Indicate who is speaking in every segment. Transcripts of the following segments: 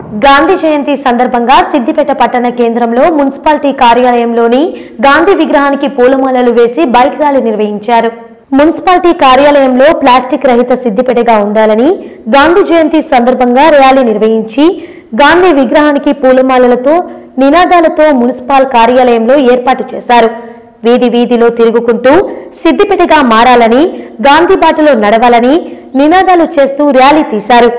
Speaker 1: గాంధీ జయంతి సందర్భంగా సిద్దిపేట పట్టణ కేంద్రంలో మున్సిపాలిటీ కార్యాలయంలోని గాంధీ విగ్రహానికి పూలమాలలు వేసి బైక్ ర్యాలీ నిర్వహించారు మున్సిపాలిటీ కార్యాలయంలో ప్లాస్టిక్ రహిత సిద్దిపేటగా ఉండాలని గాంధీ జయంతి సందర్భంగా ర్యాలీ నిర్వహించి గాంధీ విగ్రహానికి పూలమాలలతో నినాదాలతో మున్సిపల్ కార్యాలయంలో ఏర్పాటు చేశారు వీధి వీధిలో తిరుగుకుంటూ సిద్దిపేటగా మారాలని గాంధీ బాటలో నడవాలని నినాదాలు చేస్తూ ర్యాలీ తీశారు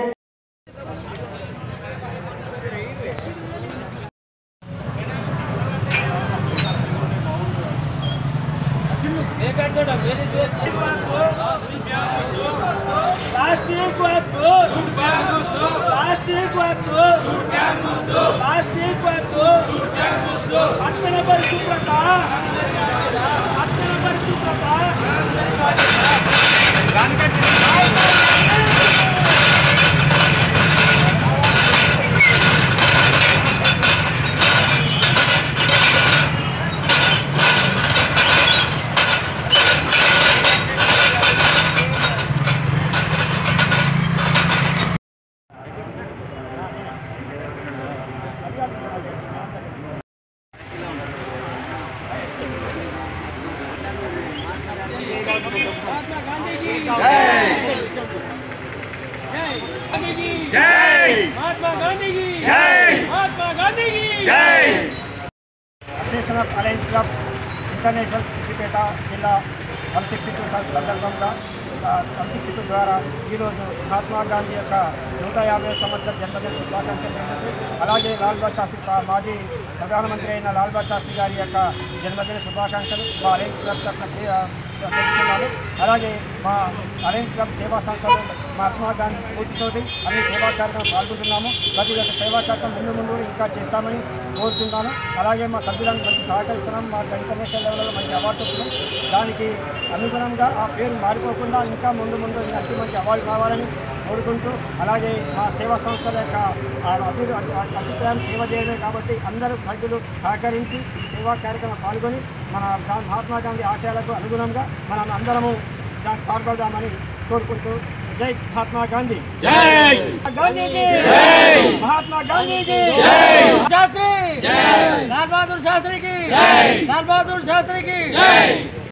Speaker 2: ప్లాస్టిక్ వద్దు ప్లాస్టిక్ వద్దు ప్లాస్టిక్ వద్దు పట్టణ పరిశుభ్రత పట్టణ పరిశుభ్రత
Speaker 3: महात्मा गांधी की महात्मा गांधी की
Speaker 2: association of alliance clubs international Siddipet జిల్లా వన్ సిక్స్టీ టూ సందర్భంగా వన్ సిక్స్టీ టూ ద్వారా ఈరోజు మహాత్మా గాంధీ యొక్క నూట యాభై సంవత్సర జన్మదిన శుభాకాంక్షలు తెలుపుతూ అలాగే లాల్ బహదూర్ శాస్త్రి పా- మాజీ ప్రధానమంత్రి అయిన లాల్ బహదూర్ శాస్త్రి గారి యొక్క జన్మదిన శుభాకాంక్షలు మా అలయన్స్ క్లబ్ తరఫున చే- తెలుపుతున్నాను అలాగే మా అలయన్స్ క్లబ్ సేవా సంస్థలు మహాత్మా గాంధీ స్ఫూర్తితోటి అన్ని సేవా కార్యక్రమం పాల్గొంటున్నాము ప్రతి ఒక్క సేవా కార్యక్రమం ముందు ముందు కూడా ఇంకా చేస్తామని కోరుతున్నాను అలాగే మా సభ్యులను మంచి సహకరిస్తున్నాం మాకు ఇంటర్నేషనల్ లెవెల్లో మంచి అవార్డ్స్ వచ్చినాయి దానికి అనుగుణంగా ఆ పేరు మారిపోకుండా ఇంకా ముందు ముందు మంచి మంచి అవార్డు రావాలని కోరుకుంటూ అలాగే మా సేవా సంస్థల యొక్క ఆ అభి- అభి- అభిప్రాయం సేవ చేయడమే కాబట్టి అందరూ సభ్యులు సహకరించి ఈ సేవా కార్యక్రమం పాల్గొని మన గా- మహాత్మా గాంధీ ఆశయాలకు అనుగుణంగా మనం అందరము దాన్ని పాల్గొదామని కోరుకుంటూ జై మహాత్మా గాంధీ గాంధీజీ మహాత్మా గాంధీజీ
Speaker 3: शास्त्री लाल बहादुर शास्त्री की लाल बहादुर शास्त्री की